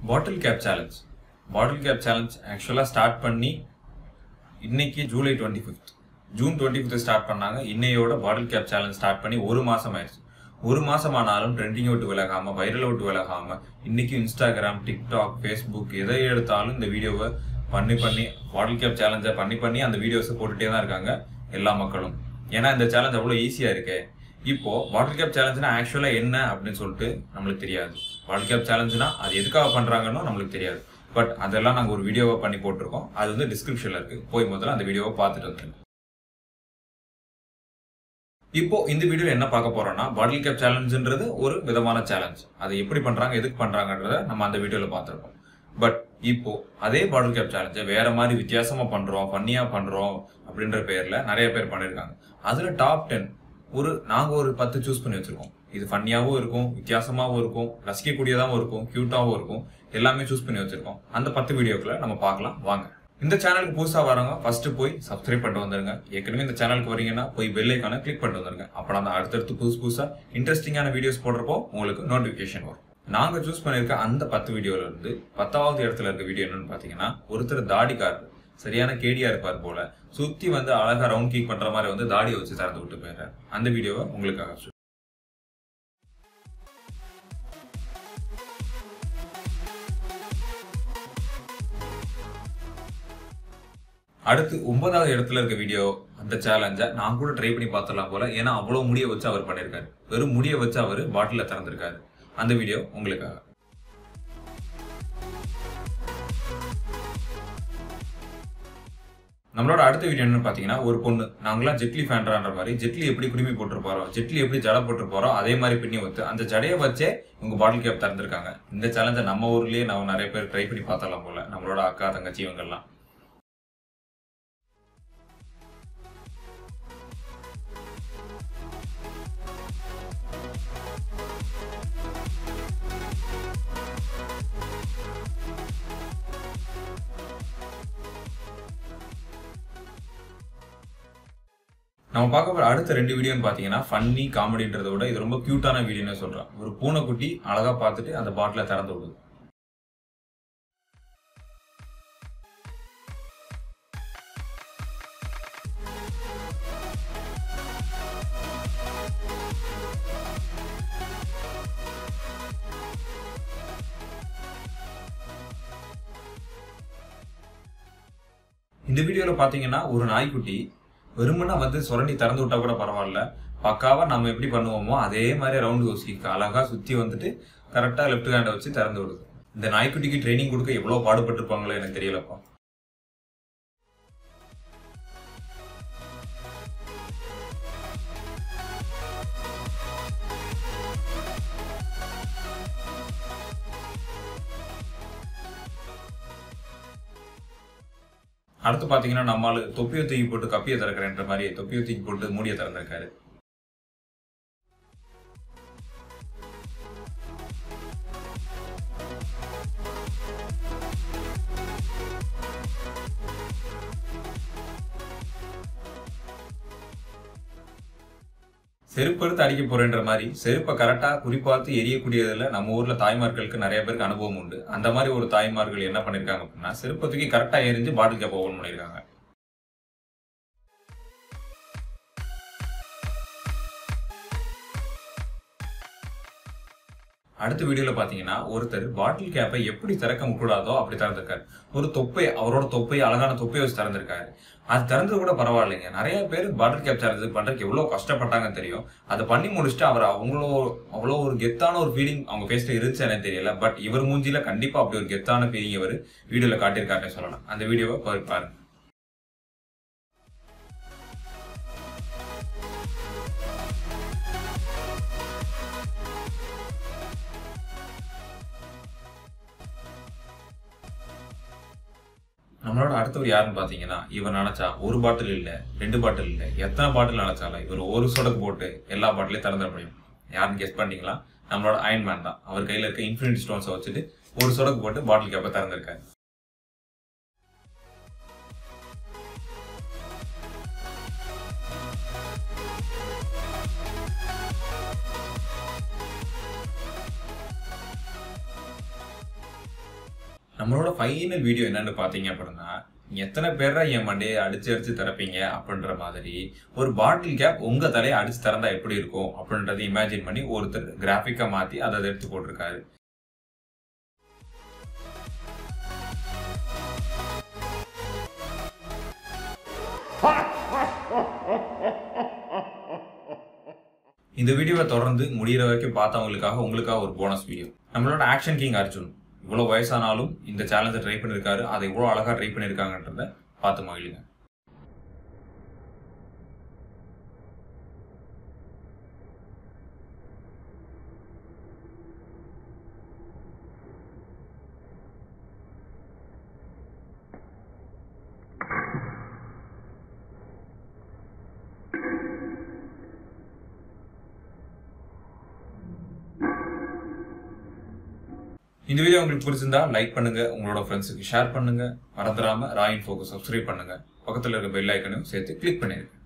பாட்டில் gap challenge பாட்டில் gap challenge ஆக்சுவலாக start பண்ணி இன்னைக்கு July twenty fifth June twenty fifth start பண்ணாங்க இன்னையோட பாட்டில் கேப் சேலஞ்ச் ஸ்டார்ட் பண்ணி ஒரு மாசம் ஆயிடுச்சு ஒரு மாசம் ஆனாலும் ட்ரெண்டிங் விட்டு விலகாம வைரல் விட்டு விலகாம இன்னைக்கு இன்ஸ்டாகிராம் டிக்டாக் ஃபேஸ்புக் எதை எடுத்தாலும் இந்த வீடியோவை பண்ணி பண்ணி பாட்டில் கேப் சேலஞ்சை பண்ணி பண்ணி அந்த வீடியோஸை போட்டுட்டே தான் இருக்காங்க எல்லா மக்களும் ஏன்னா இந்த சேலஞ்ச் அவ்வளோ ஈஸியா இருக்கே இப்போ பாட்டில் கேப் சேலஞ்சுனா ஆக்சுவலா என்ன அப்படின்னு சொல்லிட்டு நம்மளுக்கு தெரியாது பாட்டில் கேப் சேலஞ்சுனா அது எதுக்காக பண்றாங்கன்னு நம்மளுக்கு தெரியாது பட் அதெல்லாம் நாங்கள் ஒரு வீடியோவை பண்ணி போட்டிருக்கோம் அது வந்து டிஸ்கிரிப்ஷன்ல இருக்கு போய் முதல்ல அந்த வீடியோவை பார்த்துட்டு வந்துருங்க இப்போ இந்த வீடியோ என்ன பார்க்க போறோம்னா பாட்டில் கேப் சேலஞ்சுன்றது ஒரு விதமான சேலஞ்ச் அதை எப்படி பண்றாங்க எதுக்கு பண்றாங்கன்றத நம்ம அந்த வீடியோல பார்த்துருக்கோம் பட் இப்போ அதே பாட்டில் கேப் சேலஞ்சை வேற மாதிரி வித்தியாசமா பண்றோம் ஃபன்னியா பண்றோம் அப்படின்ற பேர்ல நிறைய பேர் பண்ணிருக்காங்க அதுல டாப் டென் ஒரு நாங்க ஒரு பத்து சூஸ் பண்ணி வச்சிருக்கோம் இது ஃபன்னியாவும் இருக்கும் வித்தியாசமாவும் இருக்கும் ரசிக்கக்கூடியதாகவும் இருக்கும் கியூட்டாவும் இருக்கும் எல்லாமே சூஸ் பண்ணி வச்சிருக்கோம் அந்த பத்து வீடியோக்களை நம்ம பார்க்கலாம் வாங்க இந்த சேனலுக்கு புதுசா வரவங்க ஃபர்ஸ்ட் போய் சப்ஸ்கிரைப் பண்ணிட்டு வந்துருங்க ஏற்கனவே இந்த சேனலுக்கு வரீங்கன்னா போய் பெல் ஐக்கான கிளிக் பண்ணிட்டு வந்துருங்க அப்புறம் அந்த அடுத்தடுத்து புதுசு புதுசா இன்ட்ரெஸ்டிங்கான வீடியோஸ் போடுறப்போ உங்களுக்கு நோட்டிபிகேஷன் வரும் நாங்க சூஸ் பண்ணிருக்க அந்த பத்து வீடியோல இருந்து பத்தாவது இடத்துல இருக்க வீடியோ என்னன்னு பாத்தீங்கன்னா ஒருத்தர் தாடிக்காரர் சரியான கேடியா இருப்பார் போல சுத்தி வந்து அழகா ரவுண்ட் கீக் பண்ற மாதிரி வந்து தாடியை வச்சு திறந்து விட்டு போயிடுறாரு அந்த வீடியோவை உங்களுக்காக choose அடுத்து ஒன்பதாவது இடத்துல இருக்க வீடியோ அந்த சேலஞ்சை நான் கூட ட்ரை பண்ணி பார்த்துடலாம் போல ஏன்னா அவ்வளோ முடிய வச்சு அவர் பண்ணியிருக்காரு வெறும் முடிய வச்சு அவர் பாட்டில திறந்திருக்காரு அந்த வீடியோ உங்களுக்காக நம்மளோட அடுத்த வீடியோ என்னன்னு பாத்தீங்கன்னா ஒரு பொண்ணு நாங்களாம் ஜெட்லி ஃபேன்றான்ற மாதிரி ஜெட்லி எப்படி குடுமி போட்டு போறோம் ஜெட்லி எப்படி ஜடை போட்டு போறோம் அதே மாதிரி பின்னி வச்சு அந்த ஜடையை வச்சே உங்க பாட்டில் கேப் திறந்திருக்காங்க இந்த சேலஞ்சை நம்ம ஊர்லயே நம்ம நிறைய பேர் ட்ரை பண்ணி பார்த்தலாம் போல நம்மளோட அக்கா தங்கச்சி இவங்கெல்லாம் நம்ம பார்க்க போற அடுத்த ரெண்டு வீடியோன்னு பாத்தீங்கன்னா ஃபன்னி காமெடின்றத விட இது ரொம்ப கியூட்டான வீடியோன்னு சொல்றேன் ஒரு பூனைக்குட்டி அழகா பார்த்துட்டு அந்த பாட்டில திறந்து விடுது இந்த வீடியோல பாத்தீங்கன்னா ஒரு நாய்க்குட்டி வெறுமனா வந்து சுரண்டி திறந்து விட்டா கூட பரவாயில்ல பக்காவா நம்ம எப்படி பண்ணுவோமோ அதே மாதிரி ரவுண்ட் யோசி அழகா சுத்தி வந்துட்டு கரெக்டா லெஃப்ட் ஹேண்டை வச்சு திறந்து விடுது இந்த நாய்க்குட்டிக்கு ட்ரைனிங் கொடுக்க எவ்வளவு பாடுபட்டிருப்பாங்களோ எனக்கு தெரியலப்பா அடுத்து பாத்தீங்கன்னா நம்மால் தொப்பியை தூக்கி போட்டு கப்பியை திறக்கிறேன்ற மாதிரி தொப்பியை தூக்கி போட்டு மூடியை திறந்திருக்காரு செருப்பு எடுத்து அடிக்க போறேன்ற மாதிரி செருப்பை கரெக்டா குறிப்பார்த்து எரியக்கூடியதுல நம்ம ஊர்ல தாய்மார்களுக்கு நிறைய பேருக்கு அனுபவம் உண்டு அந்த மாதிரி ஒரு தாய்மார்கள் என்ன பண்ணிருக்காங்க அப்படின்னா செருப்பை தூக்கி கரெக்டா எரிஞ்சு பாட்டில் கேப் ஓபன் பண்ணிருக்காங்க அடுத்த வீடியோல பாத்தீங்கன்னா ஒருத்தர் பாட்டில் கேப்பை எப்படி திறக்க கூடாதோ அப்படி திறந்திருக்காரு ஒரு தொப்பை அவரோட தொப்பை அழகான தொப்பை வச்சு திறந்திருக்காரு அது திறந்தது கூட பரவாயில்லைங்க நிறைய பேர் பாட்டில் கேப் சேலஞ்சு பண்றதுக்கு எவ்வளவு கஷ்டப்பட்டாங்கன்னு தெரியும் அதை பண்ணி முடிச்சுட்டு அவர் அவங்களோ அவ்வளோ ஒரு கெத்தான ஒரு ஃபீலிங் அவங்க ஃபேஸ்ல இருந்துச்சு எனக்கு தெரியல பட் இவர் மூஞ்சில கண்டிப்பா அப்படி ஒரு கெத்தான ஃபீலிங் இவர் வீடியோல காட்டியிருக்காருன்னு சொல்லலாம் அந்த வீடியோவை போய் பாருங்க நம்மளோட அடுத்தவர் யாருன்னு பாத்தீங்கன்னா இவர் நினைச்சா ஒரு பாட்டில் இல்ல ரெண்டு பாட்டில் இல்ல எத்தனை பாட்டில் நினைச்சாலும் இவர் ஒரு சொடக்கு போட்டு எல்லா பாட்டிலையும் திறந்துட முடியும் யாருன்னு கெஸ் பண்ணீங்களா நம்மளோட அயன் மேன் தான் அவர் கையில இருக்க இன்ஃபினிட்டி ஸ்டோன்ஸை வச்சுட்டு ஒரு சொடக்கு போட்டு பாட்டில் கேப்ப திறந்திருக்காரு நம்மளோட ஃபைனல் வீடியோ என்னன்னு பார்த்தீங்க அப்படின்னா நீங்க எத்தனை பேரை என் மண்டையை அடிச்சு அடிச்சு திறப்பீங்க அப்படின்ற மாதிரி ஒரு பாட்டில் கேப் உங்க தலையை அடிச்சு திறந்தா எப்படி இருக்கும் அப்படின்றத இமேஜின் பண்ணி ஒருத்தர் கிராஃபிக்கா மாத்தி அதை எடுத்து போட்டிருக்காரு இந்த வீடியோவை தொடர்ந்து முடியிற வரைக்கும் பார்த்தவங்களுக்காக உங்களுக்காக ஒரு போனஸ் வீடியோ நம்மளோட ஆக்ஷன் கிங் அர்ஜுன் இவ்வளோ வயசானாலும் இந்த சேலஞ்சை ட்ரை பண்ணியிருக்காரு அதை இவ்வளோ அழகாக ட்ரை பண்ணியிருக்காங்கன்றத பார்த்து மகிழுங்க இந்த வீடியோ உங்களுக்கு பிடிச்சிருந்தா லைக் பண்ணுங்க உங்களோட ஃப்ரெண்ட்ஸுக்கு ஷேர் பண்ணுங்க மறந்துடாம ராயின் ஃபோக்கஸ் சப்ஸ்கிரைப் பண்ணுங்க பக்கத்தில் இருக்க பெல் ஐக்கனையும் சேர்த்து கிளிக் பண்ணிருங்க